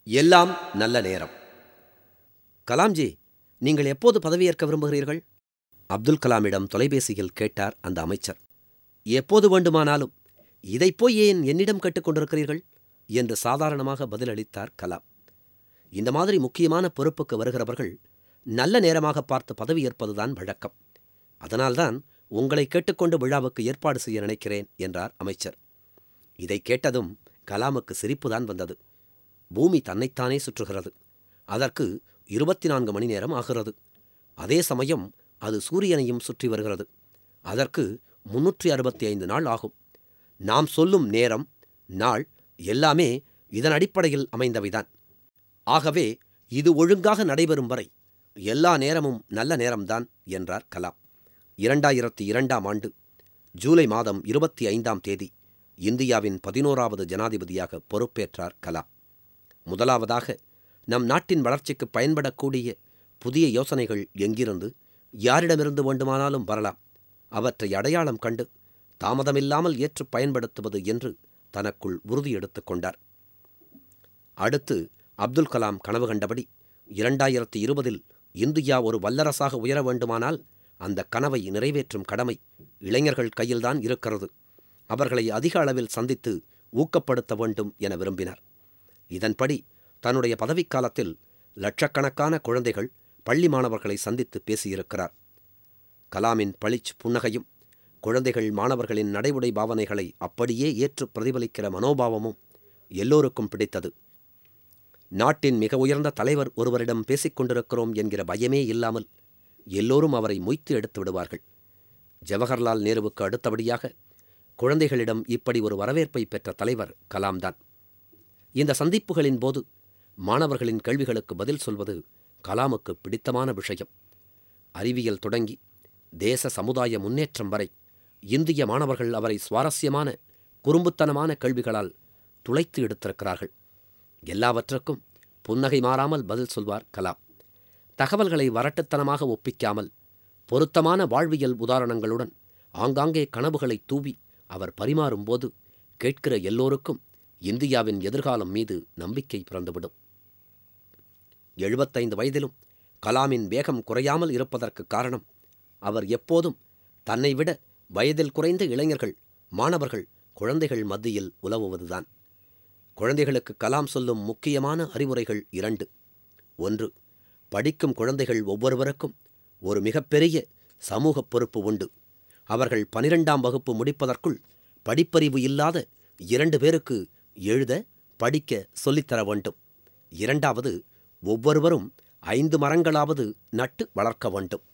எல்லாம் நல்ல நேரம் கலாம்ஜி நீங்கள் எப்போது பதவியேற்க விரும்புகிறீர்கள் அப்துல் கலாமிடம் தொலைபேசியில் கேட்டார் அந்த அமைச்சர் எப்போது வேண்டுமானாலும் இதைப் போய் ஏன் என்னிடம் கேட்டுக்கொண்டிருக்கிறீர்கள் என்று சாதாரணமாக பதிலளித்தார் கலாம் இந்த மாதிரி முக்கியமான பொறுப்புக்கு வருகிறவர்கள் நல்ல நேரமாக பார்த்து பதவியேற்பதுதான் வழக்கம் அதனால்தான் உங்களை கேட்டுக்கொண்டு விழாவுக்கு ஏற்பாடு செய்ய நினைக்கிறேன் என்றார் அமைச்சர் இதை கேட்டதும் கலாமுக்கு சிரிப்புதான் வந்தது பூமி தன்னைத்தானே சுற்றுகிறது அதற்கு இருபத்தி நான்கு மணி நேரம் ஆகிறது அதே சமயம் அது சூரியனையும் சுற்றி வருகிறது அதற்கு முன்னூற்றி அறுபத்தி ஐந்து நாள் ஆகும் நாம் சொல்லும் நேரம் நாள் எல்லாமே இதன் அடிப்படையில் அமைந்தவைதான் ஆகவே இது ஒழுங்காக நடைபெறும் வரை எல்லா நேரமும் நல்ல நேரம்தான் என்றார் கலாம் இரண்டாயிரத்தி இரண்டாம் ஆண்டு ஜூலை மாதம் இருபத்தி ஐந்தாம் தேதி இந்தியாவின் பதினோராவது ஜனாதிபதியாக பொறுப்பேற்றார் கலாம் முதலாவதாக நம் நாட்டின் வளர்ச்சிக்கு பயன்படக்கூடிய புதிய யோசனைகள் எங்கிருந்து யாரிடமிருந்து வேண்டுமானாலும் வரலாம் அவற்றை அடையாளம் கண்டு தாமதமில்லாமல் ஏற்று பயன்படுத்துவது என்று தனக்குள் உறுதி எடுத்துக் கொண்டார் அடுத்து அப்துல் கலாம் கனவு கண்டபடி இரண்டாயிரத்தி இருபதில் இந்தியா ஒரு வல்லரசாக உயர வேண்டுமானால் அந்த கனவை நிறைவேற்றும் கடமை இளைஞர்கள் கையில்தான் இருக்கிறது அவர்களை அதிக அளவில் சந்தித்து ஊக்கப்படுத்த வேண்டும் என விரும்பினார் இதன்படி தன்னுடைய பதவிக்காலத்தில் லட்சக்கணக்கான குழந்தைகள் பள்ளி மாணவர்களை சந்தித்து பேசியிருக்கிறார் கலாமின் பளிச் புன்னகையும் குழந்தைகள் மாணவர்களின் நடைமுறை பாவனைகளை அப்படியே ஏற்று பிரதிபலிக்கிற மனோபாவமும் எல்லோருக்கும் பிடித்தது நாட்டின் மிக உயர்ந்த தலைவர் ஒருவரிடம் பேசிக் கொண்டிருக்கிறோம் என்கிற பயமே இல்லாமல் எல்லோரும் அவரை மொய்த்து எடுத்து விடுவார்கள் ஜவஹர்லால் நேருவுக்கு அடுத்தபடியாக குழந்தைகளிடம் இப்படி ஒரு வரவேற்பை பெற்ற தலைவர் கலாம்தான் இந்த சந்திப்புகளின் போது மாணவர்களின் கேள்விகளுக்கு பதில் சொல்வது கலாமுக்கு பிடித்தமான விஷயம் அறிவியல் தொடங்கி தேச சமுதாய முன்னேற்றம் வரை இந்திய மாணவர்கள் அவரை சுவாரஸ்யமான குறும்புத்தனமான கேள்விகளால் துளைத்து எடுத்திருக்கிறார்கள் எல்லாவற்றுக்கும் புன்னகை மாறாமல் பதில் சொல்வார் கலாம் தகவல்களை வரட்டுத்தனமாக ஒப்பிக்காமல் பொருத்தமான வாழ்வியல் உதாரணங்களுடன் ஆங்காங்கே கனவுகளை தூவி அவர் பரிமாறும்போது கேட்கிற எல்லோருக்கும் இந்தியாவின் எதிர்காலம் மீது நம்பிக்கை பிறந்துவிடும் எழுபத்தைந்து வயதிலும் கலாமின் வேகம் குறையாமல் இருப்பதற்கு காரணம் அவர் எப்போதும் தன்னை விட வயதில் குறைந்த இளைஞர்கள் மாணவர்கள் குழந்தைகள் மத்தியில் உலவுவதுதான் குழந்தைகளுக்கு கலாம் சொல்லும் முக்கியமான அறிவுரைகள் இரண்டு ஒன்று படிக்கும் குழந்தைகள் ஒவ்வொருவருக்கும் ஒரு மிகப்பெரிய சமூக பொறுப்பு உண்டு அவர்கள் பனிரெண்டாம் வகுப்பு முடிப்பதற்குள் படிப்பறிவு இல்லாத இரண்டு பேருக்கு எழுத படிக்க சொல்லித்தர வேண்டும் இரண்டாவது ஒவ்வொருவரும் ஐந்து மரங்களாவது நட்டு வளர்க்க வேண்டும்